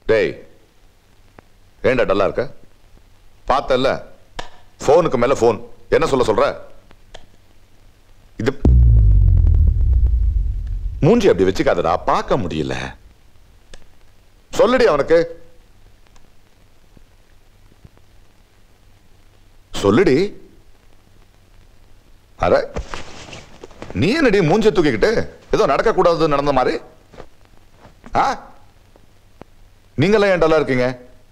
டேய் ஏன்டா டல்லா இருக்க பார்த்தல்ல போனுக்கு மேல போன் என்ன சொல்ல சொல்ற இது மூஞ்சி அப்படி வச்சுக்காதடா பார்க்க முடியல சொல்லுடி அவனுக்கு சொல்லுடி அட நீ என்னடி மூஞ்ச தூக்கிக்கிட்டு ஏதோ நடக்க கூடாது நடந்த மாதிரி ஆ நீங்களாம் ஏன் டல்லா இருக்கீங்க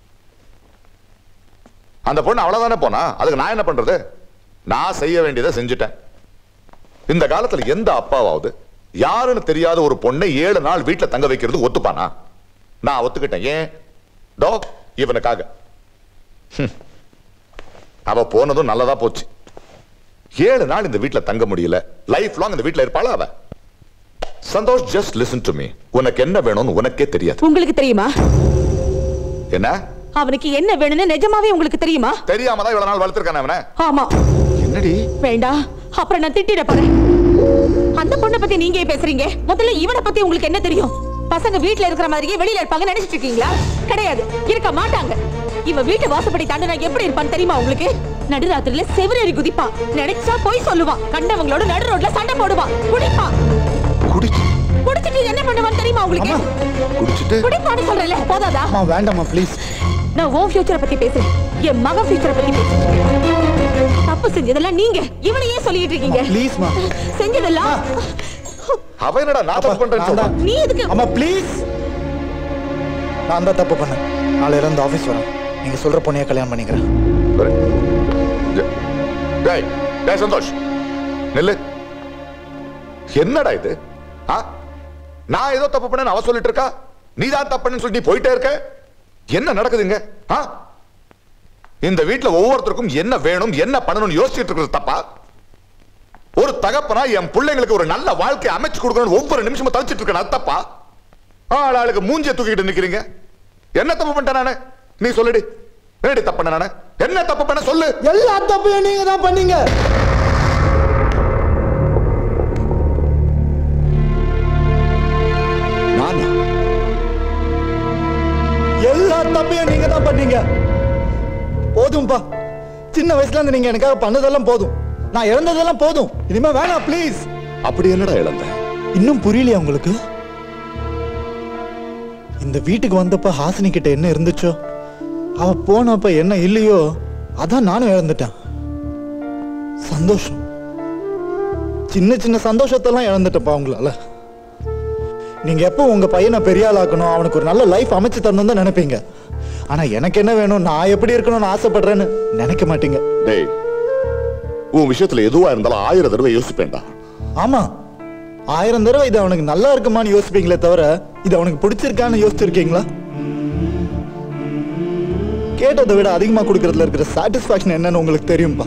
அந்த பொண்ணு அவ்வளவுதானே போனா அதுக்கு நான் என்ன பண்றது நான் செய்ய வேண்டியதை செஞ்சுட்டேன் இந்த காலத்துல எந்த அப்பாவாவது யாருன்னு தெரியாத ஒரு பொண்ணை ஏழு நாள் வீட்டுல தங்க வைக்கிறது ஒத்துப்பானா நான் ஒத்துக்கிட்டேன் ஏன் டோ இவனுக்காக ஹம். அவ போனதும் நல்லதா போச்சு ஏழு நாள் இந்த வீட்டுல தங்க முடியல லைஃப் லாங் இந்த வீட்டுல இருப்பாளா அவ Santhosh just listen to me உனக்கு என்ன வேணும்னு உனக்கே தெரியாது உங்களுக்கு தெரியுமா என்ன அவனுக்கு என்ன வேணும்னு நிஜமாவே உங்களுக்கு தெரியுமா தெரியாம தான் இவ்வளவு நாள் வளர்த்திருக்கானே அவனை ஆமா என்னடி வேண்டாம் அப்புறம் நான் திட்டிட போறேன் அந்த பொண்ணை பத்தி நீங்க ஏன் பேசுறீங்க முதல்ல இவனை பத்தி உங்களுக்கு என்ன தெரியும் பசங்க வீட்ல இருக்கிற மாதிரியே வெளியில இருப்பாங்க நினைச்சிட்டு இருக்கீங்களா கிடையாது இருக்க மாட்டாங்க இவ வீட்டு வாசப்படி தாண்டினா எப்படி இருப்பான்னு தெரியுமா உங்களுக்கு நடுராத்திரில செவரேறி குதிப்பான் நினைச்சா போய் சொல்லுவான் கண்டவங்களோட நடு ரோட்ல சண்டை போடுவான் குடிப்பான் குடிச்சு குடிச்சிட்டு என்ன பண்ணுவான்னு தெரியுமா உங்களுக்கு குடிச்சிட்டு குடிப்பான்னு சொல்றேன்ல போதாதா அம்மா வேண்டாம்மா ப்ளீஸ் நான் உன் ஃபியூச்சரை பத்தி பேசுறேன் என் மகன் ஃபியூச்சரை பத்தி பேசுறேன் தப்பு செஞ்சதெல்லாம் நீங்க இவனையே சொல்லிட்டு இருக்கீங்க ப்ளீஸ்மா செஞ்சதெல்லாம் அவ என்னடா நான் தப்பு பண்றேன்னு சொல்றான் நீ எதுக்கு அம்மா ப்ளீஸ் நான் தான் தப்பு பண்ணேன் நாளையில இருந்து ஆஃபீஸ் வரேன் நீங்க சொல்ற பொண்ணைய கல்யாணம் பண்ணிக்கிறேன் வரேன். டே- டேய் டேய் சந்தோஷ் நில்லு என்னடா இது ஆ நான் ஏதோ தப்பு பண்ணேன்னு அவ சொல்லிட்டு இருக்கா நீ தான் தப்பு பண்ணேன்னு சொல்லி நீ போயிட்டே இருக்க என்ன நடக்குதுங்க ஆ இந்த வீட்ல ஒவ்வொருத்தருக்கும் என்ன வேணும் என்ன பண்ணணும்னு யோசிச்சுட்டு இருக்கிறது தப்பா ஒரு தகப்பனா என் பிள்ளைங்களுக்கு ஒரு நல்ல வாழ்க்கை அமைச்சு கொடுக்கணும்னு ஒவ்வொரு நிமிஷமும் தவிச்சிட்டு இருக்கேன் அது தப்பா ஆள் ஆளுக்கு மூஞ்சிய தூக்கிட்டு நிக்கிறீங்க என்ன தப்பு பண்ணிட்டேன் நானு நீ சொல்லுடி என்னடி தப்பு பண்ண நானு என்ன தப்பு பண்ண சொல்லு எல்லா தப்பையும் நீங்க தான் பண்ணீங்க நானா எல்லா தப்பையும் நீங்க தான் பண்ணீங்க போதும்பா சின்ன வயசுல இருந்து நீங்க எனக்காக பண்ணதெல்லாம் போதும் நான் இழந்ததெல்லாம் போதும் இனிமே வேணாம் ப்ளீஸ் அப்படி என்னடா இழந்த இன்னும் புரியலையா உங்களுக்கு இந்த வீட்டுக்கு வந்தப்ப ஹாசினி கிட்ட என்ன இருந்துச்சோ அவ போனப்ப என்ன இல்லையோ அதான் நானும் இழந்துட்டேன் சந்தோஷம் சின்ன சின்ன சந்தோஷத்தெல்லாம் இழந்துட்டப்பா உங்களால நீங்க எப்போ உங்க பையனை பெரிய ஆளாக்கணும் அவனுக்கு ஒரு நல்ல லைஃப் அமைச்சு தரணும் தான் நினைப்பீங்க ஆனா எனக்கு என்ன வேணும் நான் எப்படி இருக்கணும்னு ஆசைப்படுறேன்னு நினைக்க மாட்டீங்க டேய் உன் விஷயத்துல எதுவா இருந்தாலும் ஆயிரம் தடவை யோசிப்பேன்டா ஆமா ஆயிரம் தடவை இது அவனுக்கு நல்லா இருக்குமான்னு யோசிப்பீங்களே தவிர இது அவனுக்கு பிடிச்சிருக்கான்னு யோசிச்சிருக்கீங்களா கேட்டதை விட அதிகமா கொடுக்கறதுல இருக்கிற சாட்டிஸ்பாக்சன் என்னன்னு உங்களுக்கு தெரியும்பா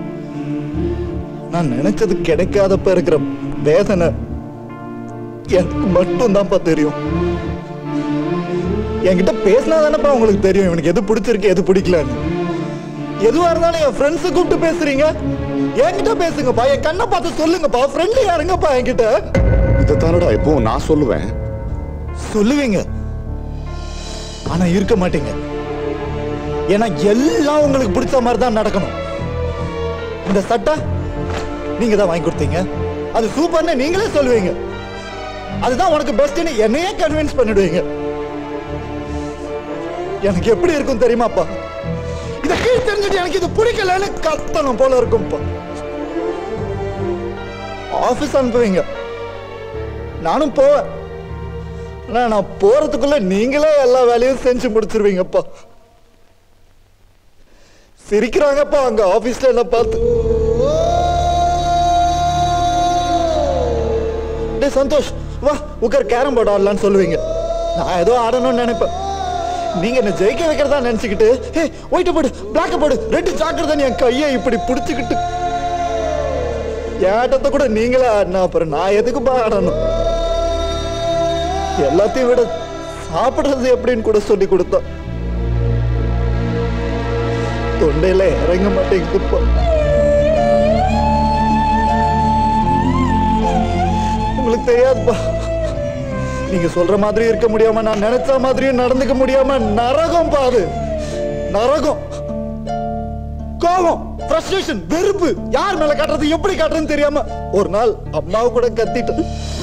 நான் நினைச்சது கிடைக்காதப்ப இருக்கிற வேதனை எனக்கு மட்டும் தான்ப்பா தெரியும் என்கிட்ட பேசினா தானேப்பா உங்களுக்கு தெரியும் இவனுக்கு எது பிடிச்சிருக்கு எது பிடிக்கலன்னு எதுவா இருந்தாலும் என் ஃப்ரெண்ட்ஸை கூப்பிட்டு பேசுறீங்க என்கிட்ட பேசுங்கப்பா என் கண்ணை பார்த்து சொல்லுங்கப்பா ஃப்ரெண்டு யாருங்கப்பா என்கிட்ட இதைத்தானடா எப்பவும் நான் சொல்லுவேன் சொல்லுவீங்க ஆனா இருக்க மாட்டீங்க ஏன்னா எல்லாம் உங்களுக்கு பிடிச்ச மாதிரி தான் நடக்கணும் இந்த சட்டை நீங்க தான் வாங்கி கொடுத்தீங்க அது சூப்பர்னு நீங்களே சொல்லுவீங்க அதுதான் உனக்கு பெஸ்ட்னு என்னையே கன்வின்ஸ் பண்ணிடுவீங்க எனக்கு எப்படி இருக்கும் தெரியுமாப்பா இத கீழ் தெரிஞ்சுட்டு எனக்கு இது பிடிக்கலன்னு கத்தணும் போல இருக்கும்ப்பா ஆபீஸ் அனுப்புவீங்க நானும் போவேன் ஆனா நான் போறதுக்குள்ள நீங்களே எல்லா வேலையும் செஞ்சு முடிச்சிருவீங்கப்பா சிரிக்கிறாங்கப்பா அங்க ஆபீஸ்ல என்ன பார்த்து டேய் சந்தோஷ் வா உட்கார் கேரம் போர்டு ஆடலாம்னு சொல்லுவீங்க நான் ஏதோ ஆடணும்னு நினைப்பேன் நீங்க என்ன ஜெயிக்க வைக்கிறதா நினைச்சுக்கிட்டு ஹே ஒயிட்ட போடு பிளாக்க போடு ரெட்டு ஜாக்கிரதை என் கையை இப்படி புடிச்சுக்கிட்டு என் ஆட்டத்தை கூட நீங்களே ஆடினா அப்புறம் நான் எதுக்குப்பா ஆடணும் எல்லாத்தையும் விட சாப்பிடுறது எப்படின்னு கூட சொல்லி கொடுத்தா தொண்டையில இறங்க மாட்டேங்குதுப்பா உங்களுக்கு தெரியாதுப்பா நீங்க சொல்ற மாதிரி இருக்க முடியாம நான் நினைச்ச மாதிரியும் நடந்துக்க முடியாம நரகம் பாது நரகம் கோபம் ஃப்ரஸ்ட்ரேஷன் வெறுப்பு யார் மேல காட்டுறது எப்படி காட்டுறதுன்னு தெரியாம ஒரு நாள் அம்மாவை கூட கத்திட்டு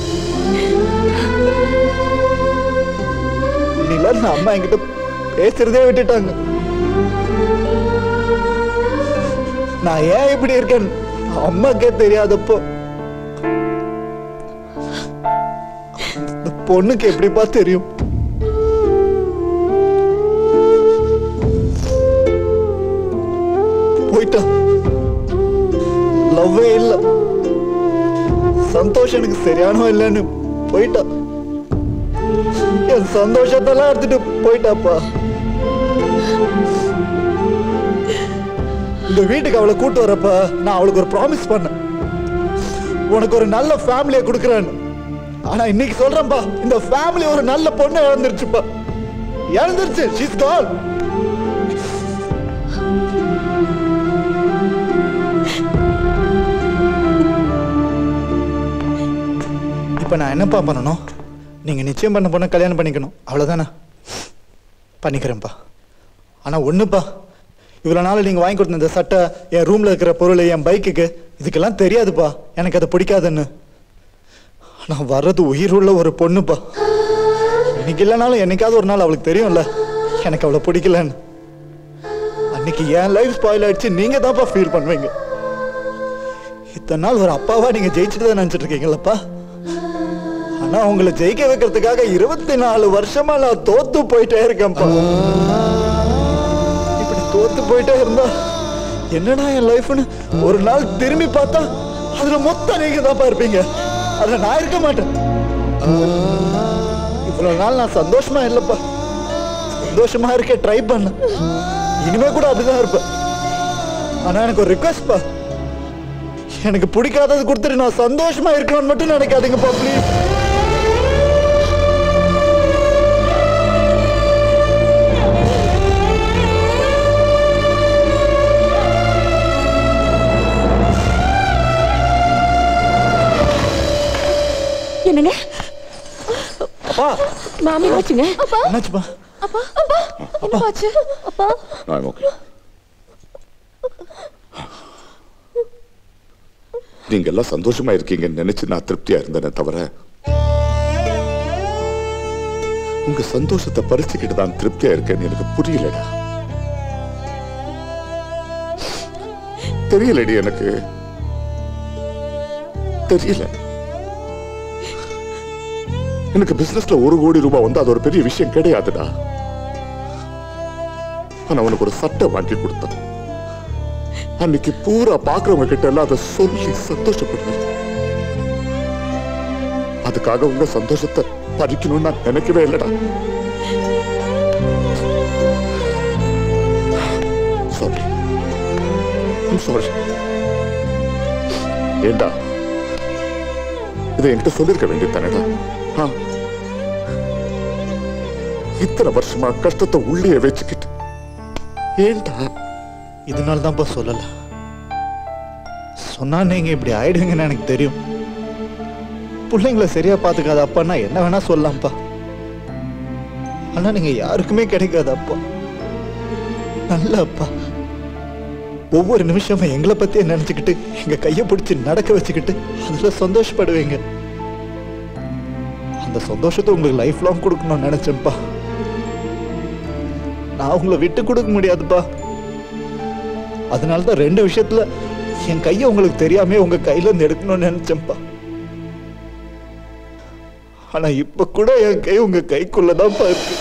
நிலன் அம்மா என்கிட்ட பேசுறதே விட்டுட்டாங்க நான் ஏன் இப்படி இருக்கேன் அம்மாக்கே தெரியாதப்போ இந்த பொண்ணுக்கு எப்படிப்பா தெரியும் போயிட்டா லவ்வே இல்ல சந்தோஷம் எனக்கு சரியானோ இல்லைன்னு போயிட்டா என் சந்தோஷத்தெல்லாம் எடுத்துட்டு போயிட்டாப்பா இந்த வீட்டுக்கு அவளை கூட்டு வரப்ப நான் அவளுக்கு ஒரு ப்ராமிஸ் பண்ணேன் உனக்கு ஒரு நல்ல ஃபேமிலியை கொடுக்குறேன்னு ஆனா இன்னைக்கு சொல்றேன்பா இந்த ஃபேமிலி ஒரு நல்ல பொண்ணை இழந்துருச்சுப்பா இழந்துருச்சு ஷீஸ் கால் இப்ப நான் என்னப்பா பண்ணணும் நீங்க நிச்சயம் பண்ண பொண்ணை கல்யாணம் பண்ணிக்கணும் அவ்வளவுதானே பண்ணிக்கிறேன்ப்பா ஆனா ஒண்ணுப்பா இவ்வளவு நாள் நீங்க வாங்கி கொடுத்த இந்த சட்டை என் ரூம்ல இருக்கிற பொருள் என் பைக்குக்கு இதுக்கெல்லாம் தெரியாதுப்பா எனக்கு அது பிடிக்காதுன்னு நான் வர்றது உயிர் உள்ள ஒரு பொண்ணுப்பா இன்னைக்கு இல்லைனாலும் என்னைக்காவது ஒரு நாள் அவளுக்கு தெரியும்ல எனக்கு அவளை பிடிக்கலன்னு அன்னைக்கு என் லைஃப் ஸ்பாயில் ஆயிடுச்சு நீங்க தான்ப்பா ஃபீல் பண்ணுவீங்க இத்தனை நாள் ஒரு அப்பாவா நீங்க ஜெயிச்சுட்டு தான் நினைச்சிட்டு இருக்கீங்களப்பா ஆனா உங்களை ஜெயிக்க வைக்கிறதுக்காக இருபத்தி நாலு வருஷமா நான் தோத்து போயிட்டே இருக்கேன்ப்பா இப்படி தோத்து போயிட்டே இருந்தா என்னடா என் லைஃப்னு ஒரு நாள் திரும்பி பார்த்தா அதுல மொத்தம் நீங்க தான்ப்பா இருப்பீங்க அதுல நான் இருக்க மாட்டேன் இவ்வளவு நாள் நான் சந்தோஷமா இல்லப்பா சந்தோஷமா இருக்க ட்ரை பண்ண இனிமே கூட அப்படிதான் இருப்பேன் ஆனா எனக்கு ஒரு ரிக்வஸ்ட் பா எனக்கு பிடிக்காதது கொடுத்துட்டு நான் சந்தோஷமா இருக்கணும்னு மட்டும் நினைக்காதீங்கப்பா ப்ளீஸ் என்னங்க அப்பா மாமி வச்சுங்க என்னாச்சுப்பா அப்பா அப்பா என்னப்பாச்சு அப்பா I'm okay. நீங்க எல்லாம் சந்தோஷமா இருக்கீங்கன்னு நினைச்சு நான் திருப்தியா இருந்தேனே தவிர உங்க சந்தோஷத்தை பறிச்சுக்கிட்டு தான் திருப்தியா இருக்கேன்னு எனக்கு புரியலடா தெரியலடி எனக்கு தெரியல எனக்கு பிசினஸ்ல ஒரு கோடி ரூபாய் வந்து அது ஒரு பெரிய விஷயம் கிடையாதுடா ஆனா உனக்கு ஒரு சட்டை வாங்கி கொடுத்தான் அன்னைக்கு பூரா பாக்குறவங்க கிட்ட எல்லாம் அதை சொல்லி சந்தோஷப்படுவேன் அதுக்காக உங்க சந்தோஷத்தை பறிக்கணும்னு நான் நினைக்கவே இல்லடா சாரி சாரி ஏண்டா இதை என்கிட்ட சொல்லிருக்க வேண்டியது தானேடா ஆ. இத்தனை வருஷமா கஷ்டத்தை உள்ளே வச்சுக்கிட்டு ஏண்டா இதனால தான்ப்பா சொல்லல சொன்னா நீங்க இப்படி ஆயிடுவீங்கன்னு எனக்கு தெரியும் பிள்ளைங்களை சரியா பாத்துக்காத அப்பான்னா என்ன வேணா சொல்லலாம்ப்பா ஆனா நீங்க யாருக்குமே கிடைக்காத அப்பா நல்ல அப்பா ஒவ்வொரு நிமிஷமும் எங்களை பத்தியே நினைச்சுக்கிட்டு எங்க கையை பிடிச்சு நடக்க வச்சுக்கிட்டு அதுல சந்தோஷப்படுவீங்க அந்த சந்தோஷத்தை உங்களுக்கு லைஃப் லாங் கொடுக்கணும்னு நினைச்சேன்ப்பா நான் உங்களை விட்டு கொடுக்க முடியாதுப்பா அதனால தான் ரெண்டு விஷயத்துல என் கையை உங்களுக்கு தெரியாம உங்க கையில இருந்து எடுக்கணும்னு நினைச்சேன்ப்பா ஆனா இப்ப கூட என் கை உங்க கைக்குள்ளதான்ப்பா இருக்கு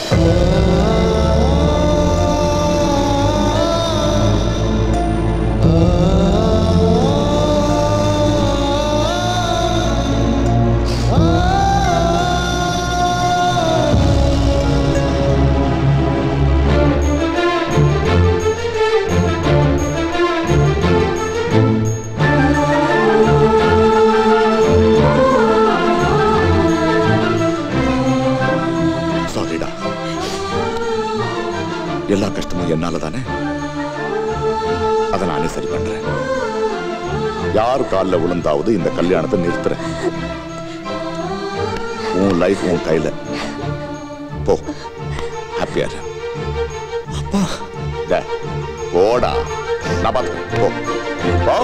சாரிடா எல்லா கஷ்டமும் என்னால தானே அதை நானே சரி பண்றேன் யார் காலில் விழுந்தாவது இந்த கல்யாணத்தை நிறுத்துறேன் உன் லைஃப் உன் கையில போ ஹாப்பியா இரு அப்பா டேய், போடா நான் பார்த்துக்கிறேன் போ போ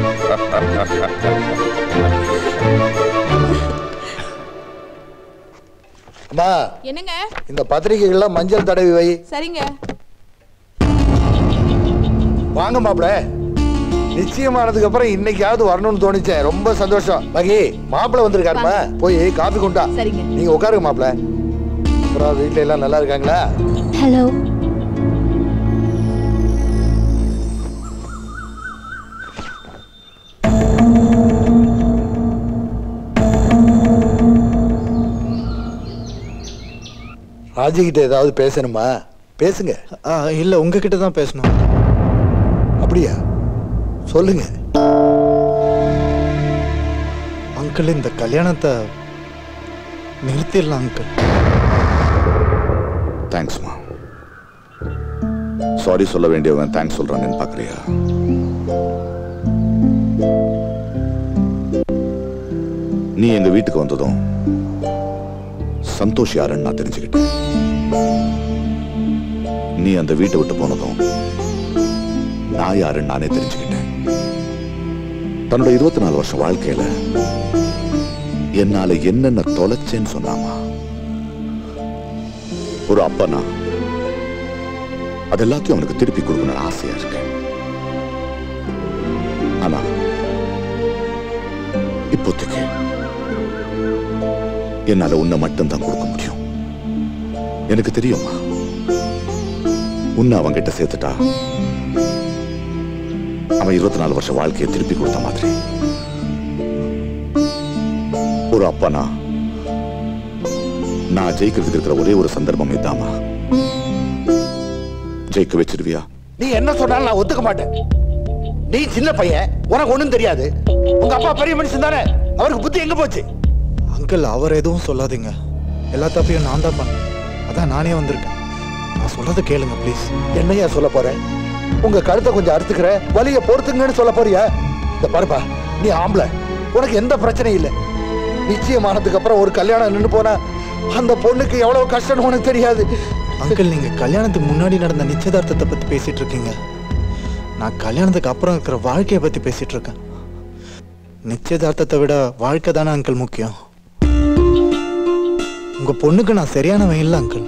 அம்மா என்னங்க இந்த பத்திரிகைகள்லாம் மஞ்சள் தடவி வை சரிங்க வாங்க மாப்பிள நிச்சயமானதுக்கு அப்புறம் இன்னைக்காவது வரணும்னு தோணுச்சேன் ரொம்ப சந்தோஷம் மகி மாப்பிள வந்திருக்காருமா போய் காபி கொண்டா சரிங்க. நீங்க உட்காருங்க மாப்பிள அப்புறம் வீட்ல எல்லாம் நல்லா இருக்காங்களா ஹலோ ராஜி கிட்ட ஏதாவது பேசணுமா பேசுங்க ஆ, இல்ல உங்ககிட்ட தான் பேசணும் அப்படியா சொல்லுங்க அங்கிள் இந்த கல்யாணத்தை நிறுத்திடலாம் அங்கிள் தேங்க்ஸ்மா சாரி சொல்ல வேண்டியவன் தேங்க்ஸ் சொல்றான்னு பாக்குறியா நீ எங்க வீட்டுக்கு வந்ததும் சந்தோஷ் யாருன்னு நான் தெரிஞ்சுக்கிட்டேன் நீ அந்த வீட்டை விட்டு போனதும் நான் யாருன்னு நானே தெரிஞ்சுக்கிட்டேன் தன்னோட இருபத்தி நாலு வருஷம் வாழ்க்கையில என்னால என்னென்ன தொலைச்சேன்னு சொன்னாமா ஒரு அப்பனா அது எல்லாத்தையும் அவனுக்கு திருப்பி கொடுக்கணும்னு ஆசையா இருக்கு ஆனா இப்போதைக்கு என்னால உன்னை மட்டும்தான் கொடுக்க முடியும் எனக்கு தெரியுமா உன்னை அவன்கிட்ட சேர்த்துட்டா அவன் இருபத்தி நாலு வருஷம் வாழ்க்கையை திருப்பி கொடுத்த மாதிரி ஒரு அப்பனா நான் ஜெயிக்கிறதுக்கு இருக்கிற ஒரே ஒரு சந்தர்ப்பம் இதாமா ஜெயிக்க வச்சிருவியா நீ என்ன சொன்னாலும் நான் ஒத்துக்க மாட்டேன் நீ சின்ன பையன் உனக்கு ஒண்ணும் தெரியாது உங்க அப்பா பெரிய மனுஷன் தானே அவருக்கு புத்தி எங்க போச்சு அங்கிள் அவர் எதுவும் சொல்லாதீங்க எல்லா தப்பையும் நான் தான் பண்ணேன் அதான் நானே வந்திருக்கேன் நான் சொல்றதை கேளுங்க ப்ளீஸ் என்னையா சொல்ல போறேன் உங்க கழுத்தை கொஞ்சம் அறுத்துக்கிற வலிய பொறுத்துங்கன்னு சொல்ல போறியா இந்த பாருப்பா நீ ஆம்பளை உனக்கு எந்த பிரச்சனையும் இல்லை நிச்சயமானதுக்கு அப்புறம் ஒரு கல்யாணம் நின்னு போனா அந்த பொண்ணுக்கு எவ்வளவு கஷ்டம்னு உனக்கு தெரியாது அங்கிள் நீங்க கல்யாணத்துக்கு முன்னாடி நடந்த நிச்சயதார்த்தத்தை பத்தி பேசிட்டு இருக்கீங்க நான் கல்யாணத்துக்கு அப்புறம் இருக்கிற வாழ்க்கையை பத்தி பேசிட்டு இருக்கேன் நிச்சயதார்த்தத்தை விட வாழ்க்கை தானே அங்கிள் முக்கியம் உங்க பொண்ணுக்கு நான் சரியானவன் இல்லை அங்கிள்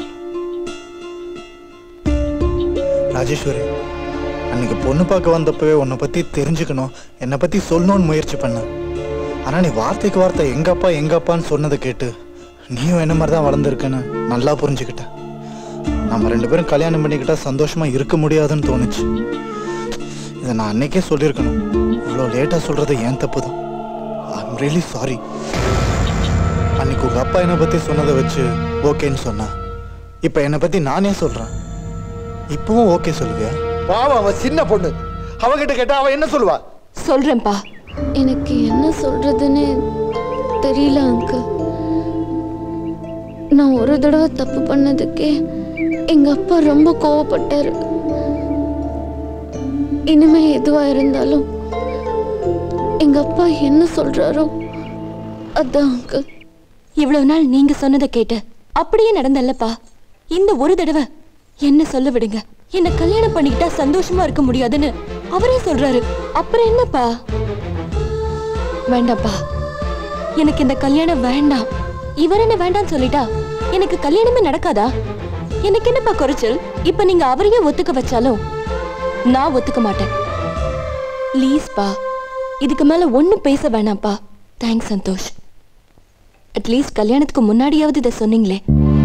ராஜேஸ்வரி அன்னைக்கு பொண்ணு பார்க்க வந்தப்பவே உன்னை பத்தி தெரிஞ்சுக்கணும் என்னை பத்தி சொல்லணும்னு முயற்சி பண்ணேன் ஆனா நீ வார்த்தைக்கு வார்த்தை எங்க அப்பா எங்க அப்பான்னு சொன்னதை கேட்டு நீயும் என்ன மாதிரி தான் வளர்ந்துருக்கேன்னு நல்லா புரிஞ்சுக்கிட்டேன் நம்ம ரெண்டு பேரும் கல்யாணம் பண்ணிக்கிட்டா சந்தோஷமா இருக்க முடியாதுன்னு தோணுச்சு இதை நான் அன்னைக்கே சொல்லியிருக்கணும் இவ்வளோ லேட்டாக சொல்றது ஏன் தப்பு தான் ஐம் ரியலி சாரி அன்னைக்கு உங்க அப்பா என்னை பத்தி சொன்னதை வச்சு ஓகேன்னு சொன்னேன் இப்போ என்னை பத்தி நானே சொல்றேன் இப்பவும் ஓகே சொல்லுவியா பாவம் அவ சின்ன பொண்ணு அவகிட்ட கேட்டா அவ என்ன சொல்லுவா சொல்றேன்ப்பா எனக்கு என்ன சொல்றதுன்னு தெரியல அங்கிள் நான் ஒரு தடவை தப்பு பண்ணதுக்கே எங்க அப்பா ரொம்ப கோவப்பட்டாரு இனிமே எதுவா இருந்தாலும் எங்க அப்பா என்ன சொல்றாரோ அதான் அங்கிள் இவ்வளவு நாள் நீங்க சொன்னதை கேட்டு அப்படியே நடந்தல்லப்பா இந்த ஒரு தடவை என்ன சொல்ல விடுங்க என்ன கல்யாணம் பண்ணிக்கிட்டா சந்தோஷமா இருக்க முடியாதுன்னு அவரே சொல்றாரு அப்புறம் என்னப்பா வேண்டாப்பா எனக்கு இந்த கல்யாணம் வேண்டாம் இவர் என்ன வேண்டாம்னு சொல்லிட்டா எனக்கு கல்யாணமே நடக்காதா எனக்கு என்னப்பா குறைச்சல் இப்ப நீங்க அவரையே ஒத்துக்க வச்சாலும் நான் ஒத்துக்க மாட்டேன் ப்ளீஸ்ப்பா இதுக்கு மேல ஒண்ணும் பேச வேணாம்ப்பா தேங்க்ஸ் சந்தோஷ் அட்லீஸ்ட் கல்யாணத்துக்கு முன்னாடியாவது இதை சொன்னீங்களே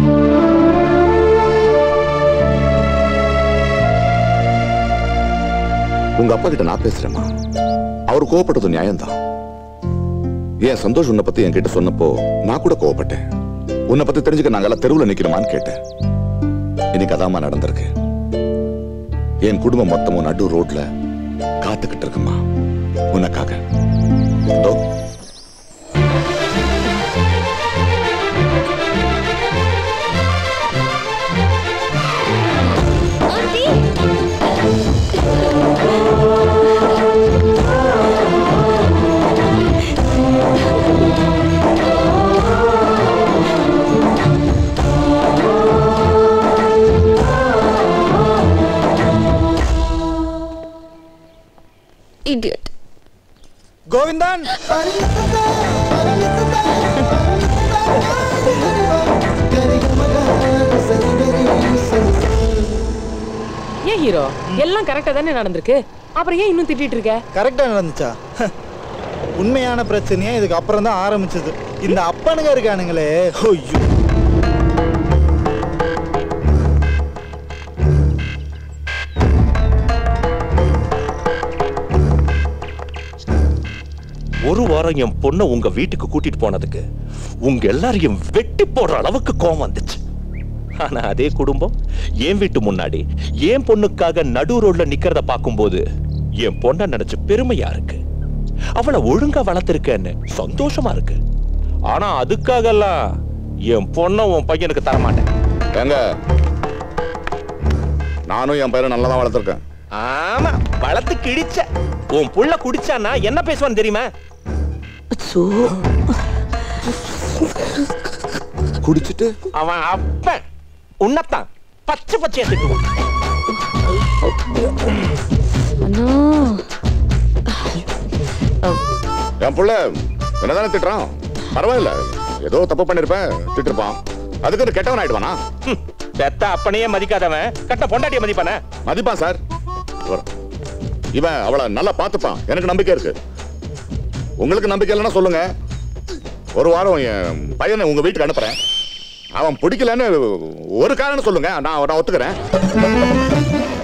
உங்க அப்பா கிட்ட நான் பேசுறேம்மா அவர் கோவப்பட்டது நியாயம்தான் ஏன் சந்தோஷ் உன்னை பத்தி என்கிட்ட சொன்னப்போ நான் கூட கோவப்பட்டேன் உன்னை பத்தி தெரிஞ்சுக்க நாங்கெல்லாம் தெருவில் நிக்கணுமான்னு கேட்டேன் இன்னைக்கு அதாம்மா நடந்திருக்கு என் குடும்பம் மொத்தமும் நடு ரோட்ல காத்துக்கிட்டு இருக்குமா உனக்காக இதோ, இடியட் கோவிந்தன் ஏன் ஹீரோ எல்லாம் கரெக்டா தானே நடந்திருக்கு அப்புறம் ஏன் இன்னும் திட்டிட்டு இருக்க கரெக்டா நடந்துச்சா உண்மையான பிரச்சனையே இதுக்கு அப்புறம் தான் ஆரம்பிச்சது இந்த அப்பனுங்க இருக்கானுங்களே ஐயோ ஒரு வாரம் என் பொண்ணை உங்க வீட்டுக்கு கூட்டிட்டு போனதுக்கு உங்க எல்லாரையும் வெட்டி போடுற அளவுக்கு கோவம் வந்துச்சு ஆனா அதே குடும்பம் என் வீட்டு முன்னாடி என் பொண்ணுக்காக நடு ரோட்ல நிக்கிறத பார்க்கும்போது என் பொண்ணை நினைச்சு பெருமையா இருக்கு அவளை ஒழுங்கா வளர்த்திருக்கேன்னு சந்தோஷமா இருக்கு ஆனா அதுக்காகலாம் என் பொண்ணை உன் பையனுக்கு தரமாட்டேன் ஏங்க நானும் என் பையனை நல்லா தான் வளர்த்துருக்கேன் ஆமா வளர்த்து கிழிச்ச உன் புள்ள குடிச்சானா என்ன பேசுவான்னு தெரியுமா குடிச்சிட்டு அவன் அப்பன் உன்னத்தான் பச்சை பச்சையா திட்டுவான் அண்ணா என் புள்ள என்னதானே திட்டுறான் பரவாயில்ல ஏதோ தப்பு பண்ணிருப்பேன் திட்டிருப்பான் அதுக்கு ஒரு கெட்டவன் ஆயிடுவானா ஹம், பெத்த அப்பனையே மதிக்காதவன் கட்ட பொண்டாட்டிய மதிப்பானே மதிப்பான் சார் இவர். இவன் அவளை நல்லா பார்த்துப்பான் எனக்கு நம்பிக்கை இருக்கு உங்களுக்கு நம்பிக்கை இல்லைன்னா சொல்லுங்க ஒரு வாரம் என் பையனை உங்க வீட்டுக்கு அனுப்புறேன் அவன் பிடிக்கலன்னு ஒரு காரணம் சொல்லுங்க நான் நான் ஒத்துக்கிறேன்